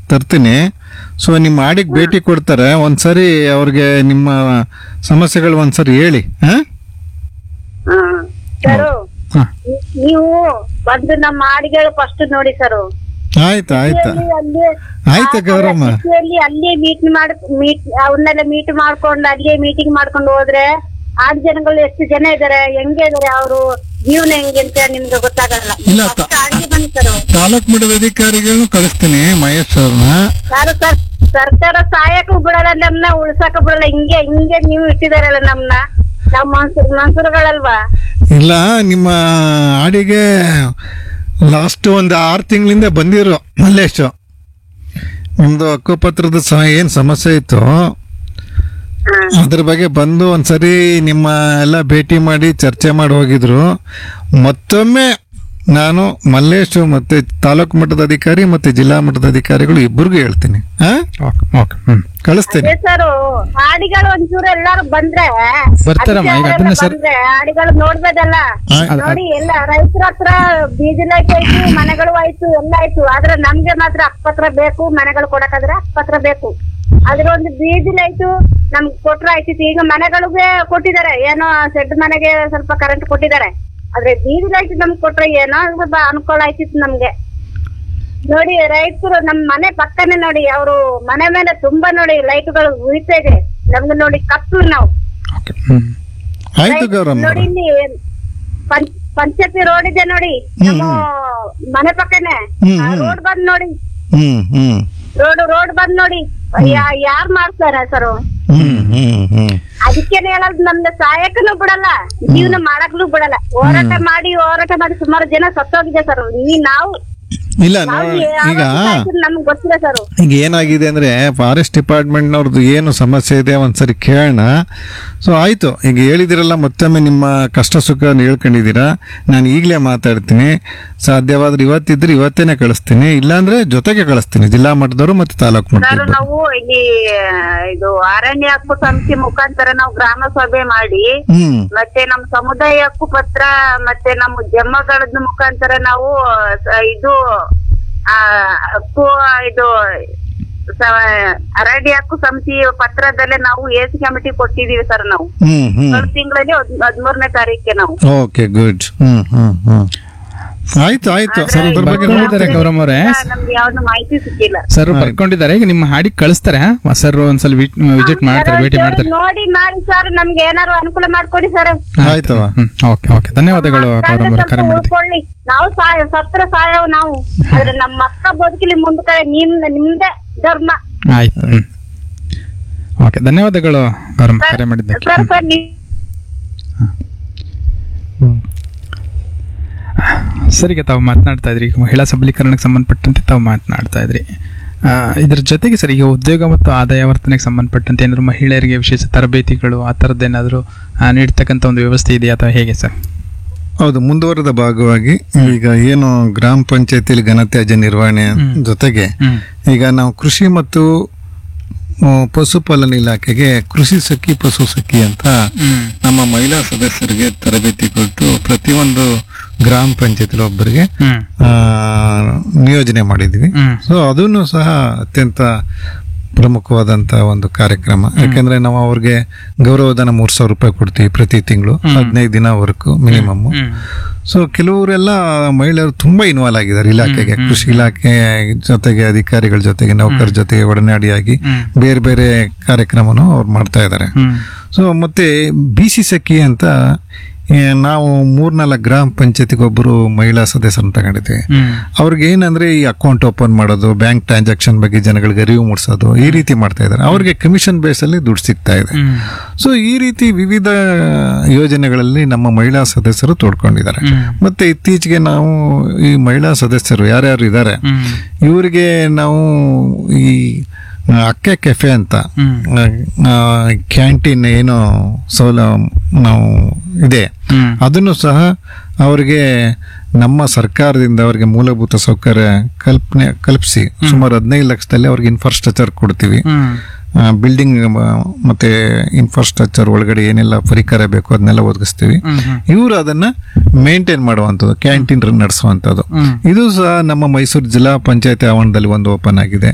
ತರ್ತೀನಿ ಸೊ ನಿಮ್ಮ ಆಡಿಗೆ ಭೇಟಿ ಕೊಡ್ತಾರೆ ಒಂದ್ಸರಿ ಅವ್ರಿಗೆ ನಿಮ್ಮ ಸಮಸ್ಯೆಗಳು ಒಂದ್ಸರಿ ಹೇಳಿ ಹಾ ಹ್ಮ್ ಸರು ಹಾ. ನೀವು ಬಂದು ನಮ್ಮ ಹಾಡಿಗಳು ಫಸ್ಟ್ ನೋಡಿ ಸರು ಆಯ್ತು ಆಯ್ತು ಆಯ್ತು ಗೌರಮ್ಮ ಅಲ್ಲಿ ಅಲ್ಲೇ ಮೀಟ್ ಮಾಡ್ ಮೀಟ್ ಅವನ್ನೆಲ್ಲ ಮೀಟ್ ಮಾಡ್ಕೊಂಡು ಅಲ್ಲೇ ಮೀಟಿಂಗ್ ಮಾಡ್ಕೊಂಡು ಹೋದ್ರೆ ಆರು ಜನಗಳು ಎಷ್ಟು ಜನ ಇದಾರೆ ಹೆಂಗೆ ಇದಾರೆ ಅವರು ಜೀವನ ಹೆಂಗೆ ಅಂತ ನಿಮ್ಗೆ ಗೊತ್ತಾಗಲ್ಲ ಇಲ್ಲ, First ಹಾಡಿಗೆ ಬನ್ನಿ ಸರ್ ತಾಲೂಕ್ ಮಟ್ಟದ ಅಧಿಕಾರಿಗಳನ್ನು ಕಳಿಸ್ತೀನಿ ಮಹೇಶ್ ಅವ್ರನ್ನ ಯಾರು ಸರ್ ಸರ್ಕಾರ ಸಹಾಯಕ್ಕೂ ಬಿಡಲ್ಲ ನಮ್ನ ಉಳ್ಸಕ್ ಬಿಡಲ್ಲ ಹಿಂಗೆ ಹಿಂಗೆ ನೀವು ಇಟ್ಟಿದಾರಲ್ಲ ನಮ್ನ ನಾವ್ ಮನ್ಸೂರ್ ಮನ್ಸೂರ್ಗಳಲ್ವಾ ಇಲ್ಲ ನಿಮ್ಮ ಆಡಿಗೆ ಲಾಸ್ಟ್ ಒಂದು ಆರು ತಿಂಗಳಿಂದ ಬಂದಿರೋ ಮಲ್ಲೇಶು ನಿಮ್ದು ಹಕ್ಕುಪತ್ರದ ಸಹ ಏನು ಸಮಸ್ಯೆ ಇತ್ತು ಅದ್ರ ಬಗ್ಗೆ ಬಂದು ಒಂದ್ಸರಿ ನಿಮ್ಮ ಎಲ್ಲ ಭೇಟಿ ಮಾಡಿ ಚರ್ಚೆ ಮಾಡಿ ಹೋಗಿದ್ರು ಮತ್ತೊಮ್ಮೆ ನಾನು ಮಲ್ಲೇಶು ಮತ್ತೆ ತಾಲೂಕು ಮಟ್ಟದ ಅಧಿಕಾರಿ ಮತ್ತೆ ಜಿಲ್ಲಾ ಮಟ್ಟದ ಅಧಿಕಾರಿಗಳು ಇಬ್ಬರಿಗೂ ಹೇಳ್ತೀನಿ ಹಾ ಓಕೆ ಓಕೆ ಹ್ಮ್ ಕಳಿಸ್ತೀನಿ ಅದೇ ಸರ್ ಹಾಡಿಗಳು ಒಂಚೂರು ಎಲ್ಲಾರು ಬಂದ್ರೆ ಬರ್ತಾರಮ್ಮ, ಈಗ ಅದನ್ನ ಸರ್- ಬಂದ್ರೆ ಹಾಡಿಗಳು ನೋಡ್ಬೋದಲ್ಲ ಆ- ನೋಡಿ ಎಲ್ಲ ರೈತರ ಹತ್ರ ಬೀಜ ಲೈಟ್ ಆಯ್ತು ಮನೆಗಳು ಆಯ್ತು ಎಲ್ಲ ಆಯ್ತು ಆದ್ರೆ ನಮ್ಗೆ ಮಾತ್ರ ಅಕ್ಕಪತ್ರ ಬೇಕು ಮನೆಗಳು ಕೊಡಕಾದ್ರೆ ಅಕ್ಕಪತ್ರ ಬೇಕು ಅದ್ರ ಒಂದು ಬೀಜ ಲೈಟು ನಮ್ಗೆ ಕೊಟ್ರ ಆಯ್ತಿತ್ತು ಈಗ ಮನೆಗಳಿಗೆ ಕೊಟ್ಟಿದ್ದಾರೆ ಏನೋ ಸೆಡ್ ಮನೆಗೆ ಸ್ವಲ್ಪ ಕರೆಂಟ್ ಕೊಟ್ಟಿದ್ದಾರೆ ಆದ್ರೆ ಬೀಜ ಲೈಟ್ ನಮ್ಗೆ ಕೊಟ್ರೆ ಏನೋ ಸ್ವಲ್ಪ ಅನುಕೂಲ ಆಯ್ತಿತ್ತು ನಮ್ಗೆ ನೋಡಿ ರೈತರು ನಮ್ ಮನೆ ಪಕ್ಕನೆ ನೋಡಿ ಅವರು ಮನೆ ಮೇಲೆ ತುಂಬಾ ನೋಡಿ ಲೈಟ್ಗಳು ಉಳಿತಾ ಇದೆ ನಮ್ಗೆ ನೋಡಿ ಕತ್ಲು ನಾವು ಓಕೆ ಹ್ಮ್ ಆಯ್ತು ಗೌರಮ್ಮ ನೋಡಿ ಇಲ್ಲಿ ಪಂಚ್ ಪಂಚಾಯತಿ ರೋಡ್ ಇದೆ ನೋಡಿ ನಮ್ಮ ಮನೆ ಪಕ್ಕನೆ ಹ್ಮ್, ಆ ಹ್ಮ್. ರೋಡ್ ಬಂದ್ ನೋಡಿ ಹ್ಮ್ ಹ್ಮ್ ರೋಡ್ ರೋಡ್ ಬಂದ್ ನೋಡಿ ಯಾ- ಯಾರ್ ಮಾಡ್ತಾರೆ ಸರ್ ಹ್ಮ್ ಹ್ಮ್ ಹ್ಮ್ ಅದಕ್ಕೇನೆ ಹೇಳೋದು ನಮ್ಗೆ ಸಹಾಯಕನು ಬಿಡಲ್ಲ ಜೀವನ ಮಾಡಕ್ನು ಬಿಡಲ್ಲ ಹೋರಾಟ ಮಾಡಿ ಹೋರಾಟ ಮಾಡಿ ಸುಮಾರು ಜನ ಸತ್ತೋಗಿದೆ ಸರ್ ಈ ನಾವು ಇಲ್ಲ ನಾವು ನೋ- ಯಾವ ಈಗ ಸಾಯ್ತಿದ್ರು ನಮ್ಗೆ ಗೊತ್ತಿಲ್ಲ ಸರ್ ಈಗ ಏನಾಗಿದೆ ಅಂದ್ರೆ ಫಾರೆಸ್ಟ್ ಡಿಪಾರ್ಟ್ಮೆಂಟ್ನವ್ರದ್ದು ಏನು ಸಮಸ್ಯೆ ಇದೆ ಒಂದ್ಸರಿ ಕೇಳೋಣ ಸೊ ಆಯ್ತು ಈಗ ಹೇಳಿದಿರಲ್ಲ ಮತ್ತೊಮ್ಮೆ ನಿಮ್ಮ ಕಷ್ಟ ಸುಖ ಹೇಳ್ಕೊಂಡಿದ್ದೀರಾ ನಾನು ಈಗಲೇ ಮಾತಾಡ್ತೀನಿ ಸಾಧ್ಯವಾದ್ರೆ ಇವತ್ತಿದ್ರೆ ಇವತ್ತೇನೆ ಕಳಿಸ್ತೀನಿ ಇಲ್ಲಾಂದ್ರೆ ಜೊತೆಗೆ ಕಳಿಸ್ತೀನಿ ಜಿಲ್ಲಾ ಮಟ್ಟದವರು ಮತ್ತೆ ತಾಲೂಕು ಸರ್ ಮಟ್ಟದವರು ನಾವು ಇಲ್ಲಿ ಇದು ಅರಣ್ಯ ಹಕ್ಕು ಸಮಿತಿ ಮುಖಾಂತರ ನಾವು ಗ್ರಾಮ ಸಭೆ ಮಾಡಿ ಹ್ಮ್ ಮತ್ತೆ ನಮ್ಮ ಸಮುದಾಯ ಹಕ್ಕು ಪತ್ರ ಮತ್ತೆ ನಮ್ಮ ಜಮ್ಮಗಳದ ಮುಖಾಂತರ ನಾವು ಸ- ಇದು ಆ ಹಕ್ಕು ಇದು ಸ- ಅರಣ್ಯ ಹಕ್ಕು ಸಮಿತಿ ಪತ್ರದಲ್ಲೇ ನಾವು ಎಸಿ ಕಮಿಟಿ ಕೊಟ್ಟಿದೀವಿ ಸರ್ ನಾವು ಹ್ಮ್ ಹ್ಮ್ ಒಂದು ತಿಂಗಳಲ್ಲಿ ಹದಿಮೂರನೇ ತಾರೀಕಿಗೆ ನಾವು ಓಕೆ ಗುಡ್ ಹ್ಮ್ ಹ್ಮ್ ಹ್ಮ್ ಆಯ್ತು ಆಯ್ತು ಸರ್ ಅದ್ರ ಬಗ್ಗೆ ನೋಡಿ ಬರ್ಕೊಂಡಿದ್ದಾರೆ ಗೌರಮ್ಮ ಅವರೇ ನಮ್ಗೆ ಯಾವ್ದು ಮಾಹಿತಿ ಸಿಕ್ಕಿಲ್ಲ ಸರ್ ಬರ್ಕೊಂಡಿದ್ದಾರೆ ಈಗ ನಿಮ್ಮ ಹಾಡಿಗೆ ಕಳಿಸ್ತಾರೆ ಸರ್ ಒಂದ್ಸಲ ವಿಸಿಟ್ ಮಾಡ್ತಾರೆ ಭೇಟಿ ಮಾಡ್ತಾರೆ ನೋಡಿ ಮಾಡಿ ಸರ್ ನಮ್ಗೆ ಏನಾರು ಅನುಕೂಲ ಮಾಡ್ಕೊಡಿ ಸರ್ ಆಯ್ತವ ಹ್ಮ್ ಓಕೆ ಓಕೆ ಧನ್ಯವಾದಗಳು ಗೌರಮ್ಮ ಅವರೇ ಕರೆ ಮಾಡಿದ್ದೆ ಉಳ್ಕೊಳ್ಳಿ ನಾವು ಸಾಯ ಸತ್ರ ಸಾಯವ್ ನಾವು ಆದ್ರೆ ನಮ್ಮ ಅಕ್ಕ ಬದುಕಲಿ ಮುಂದಕ್ಕೆ ನಿಮ್ ನಿಮ್ದೇ ಧರ್ಮ ಆಯ್ತು ಹ್ಮ್ ಓಕೆ ಧನ್ಯವಾದಗಳು ಗೌರಮ್ಮ ಕರೆ ಮಾಡಿದ್ದಕ್ಕೆ ಸರ್ ಸರ್ ನೀವ್ ಸರಿಗೆ ತಾವು ಮಾತನಾಡ್ತಾ ಇದ್ರಿ ಈಗ ಮಹಿಳಾ ಸಬಲೀಕರಣಕ್ಕೆ ಸಂಬಂಧಪಟ್ಟಂತೆ ತಾವು ಮಾತನಾಡ್ತಾ ಇದ್ರಿ ಆ, ಇದ್ರ ಜೊತೆಗೆ ಸರ್ ಈಗ ಉದ್ಯೋಗ ಮತ್ತು ಆದಾಯ ವರ್ತನೆಗೆ ಸಂಬಂಧಪಟ್ಟಂತೆ ಏನಾದ್ರು ಮಹಿಳೆಯರಿಗೆ ವಿಶೇಷ ತರಬೇತಿಗಳು ಆ ಥರದ್ದೇನಾದರೂ ನೀಡ್ತಕ್ಕಂಥ ಒಂದು ವ್ಯವಸ್ಥೆ ಇದೆಯಾ ಅಥವಾ ಹೇಗೆ ಸರ್ ಹೌದು ಮುಂದುವರೆದ ಭಾಗವಾಗಿ ಈಗ ಏನು ಗ್ರಾಮ ಪಂಚಾಯತಿಲಿ ಘನತ್ಯಾಜ್ಯ ನಿರ್ವಹಣೆ ಜೊತೆಗೆ ಹ್ಮ್ ಈಗ ನಾವು ಕೃಷಿ ಮತ್ತು ಆ, ಪಶುಪಾಲನೆ ಇಲಾಖೆಗೆ ಕೃಷಿ ಸಖಿ ಪಶು ಸಖಿ ಅಂತ ಹ್ಮ್ ನಮ್ಮ ಮಹಿಳಾ ಸದಸ್ಯರಿಗೆ ತರಬೇತಿ ಕೊಟ್ಟು ಪ್ರತಿಯೊಂದು ಗ್ರಾಮ ಪಂಚಾಯತಿಲಿ ಒಬ್ಬರಿಗೆ ಹ್ಮ್ ಆ, ನಿಯೋಜನೆ ಮಾಡಿದ್ವಿ ಹ್ಮ್ ಸೊ ಅದನ್ನು ಸಹ ಅತ್ಯಂತ ಪ್ರಮುಖವಾದಂತ ಒಂದು ಕಾರ್ಯಕ್ರಮ ಯಾಕಂದ್ರೆ ನಾವು ಅವ್ರಿಗೆ ಗೌರವಧನ ಮೂರ್ ಸಾವಿರ ರೂಪಾಯಿ ಕೊಡ್ತೀವಿ ಪ್ರತಿ ತಿಂಗಳು ಹದಿನೈದು ದಿನ ವರ್ಕು ಮಿನಿಮಮ್ ಹ್ಮ್ ಸೊ ಕೆಲವರೆಲ್ಲ ಮಹಿಳೆಯರು ತುಂಬಾ ಇನ್ವಾಲ್ವ್ ಆಗಿದ್ದಾರೆ ಇಲಾಖೆಗೆ ಕೃಷಿ ಇಲಾಖೆ ಜೊತೆಗೆ ಅಧಿಕಾರಿಗಳ ಜೊತೆಗೆ ನೌಕರ ಜೊತೆಗೆ ಒಡನಾಡಿಯಾಗಿ ಹ್ಮ್. ಬೇರೆ ಬೇರೆ ಕಾರ್ಯಕ್ರಮನೂ ಅವ್ರು ಮಾಡ್ತಾ ಇದ್ದಾರೆ ಹ್ಮ್ ಸೊ ಮತ್ತೆ ಬಿ ಸಿ ಸಖಿ ಅಂತ ಏ, ನಾವು ಮೂರ್ನಾಲ್ಕು ಗ್ರಾಮ ಪಂಚಾಯತಿಗೆ ಒಬ್ಬರು ಮಹಿಳಾ ಸದಸ್ಯರನ್ನು ತಗೊಂಡಿದ್ವಿ ಹ್ಮ್ ಅವ್ರಿಗೆ ಏನಂದ್ರೆ ಈ ಅಕೌಂಟ್ ಓಪನ್ ಮಾಡೋದು ಬ್ಯಾಂಕ್ ಟ್ರಾನ್ಸಾಕ್ಷನ್ ಬಗ್ಗೆ ಜನಗಳಿಗೆ ಅರಿವು ಮೂಡಿಸೋದು ಈ ರೀತಿ ಮಾಡ್ತಾ ಇದ್ದಾರೆ ಅವ್ರಿಗೆ ಕಮಿಷನ್ ಬೇಸ್ ಅಲ್ಲಿ ದುಡ್ಡು ಸಿಗ್ತಾ ಇದೆ ಹ್ಮ್ ಸೊ ಈ ರೀತಿ ವಿವಿಧ ಯೋಜನೆಗಳಲ್ಲಿ ನಮ್ಮ ಮಹಿಳಾ ಸದಸ್ಯರು ತೋಡ್ಕೊಂಡಿದ್ದಾರೆ ಹ್ಮ್. ಮತ್ತೆ ಇತ್ತೀಚೆಗೆ ನಾವು ಈ ಮಹಿಳಾ ಸದಸ್ಯರು ಯಾರ್ಯಾರು ಇದ್ದಾರೆ ಹ್ಮ್ ಇವರಿಗೆ ನಾವು ಈ ಅಕ್ಕೆ ಕೆಫೆ ಅಂತ ಹ್ಮ್ ಕ್ಯಾಂಟೀನ್ ಏನು ಸೌಲ ನಾವು ಇದೆ ಹ್ಮ್ ಅದನ್ನು ಸಹ ಅವರಿಗೆ ನಮ್ಮ ಸರ್ಕಾರದಿಂದ ಅವರಿಗೆ ಮೂಲಭೂತ ಸೌಕರ್ಯ ಕಲ್ಪನೆ ಕಲ್ಪಿಸಿ ಸುಮಾರು ಹದಿನೈದು ಲಕ್ಷದಲ್ಲಿ ಅವ್ರಿಗೆ ಇನ್ಫ್ರಾಸ್ಟ್ರಕ್ಚರ್ ಕೊಡ್ತೀವಿ ಹ್ಮ್ ಬಿಲ್ಡಿಂಗ್ ಮತ್ತೆ ಇನ್ಫ್ರಾಸ್ಟ್ರಕ್ಚರ್ ಒಳಗಡೆ ಏನೆಲ್ಲ ಪರಿಕರ ಬೇಕು ಅದನ್ನೆಲ್ಲ ಒದಗಿಸ್ತೀವಿ ಹ್ಮ್ ಹ್ಮ್ ಇವರು ಅದನ್ನ ಮೇಂಟೈನ್ ಮಾಡುವಂಥದ್ದು ಕ್ಯಾಂಟೀನ್ ನಡೆಸುವಂಥದ್ದು ಹ್ಮ್ ಇದು ಸಹ ನಮ್ಮ ಮೈಸೂರು ಜಿಲ್ಲಾ ಪಂಚಾಯತಿ ಆವರಣದಲ್ಲಿ ಒಂದು ಓಪನ್ ಆಗಿದೆ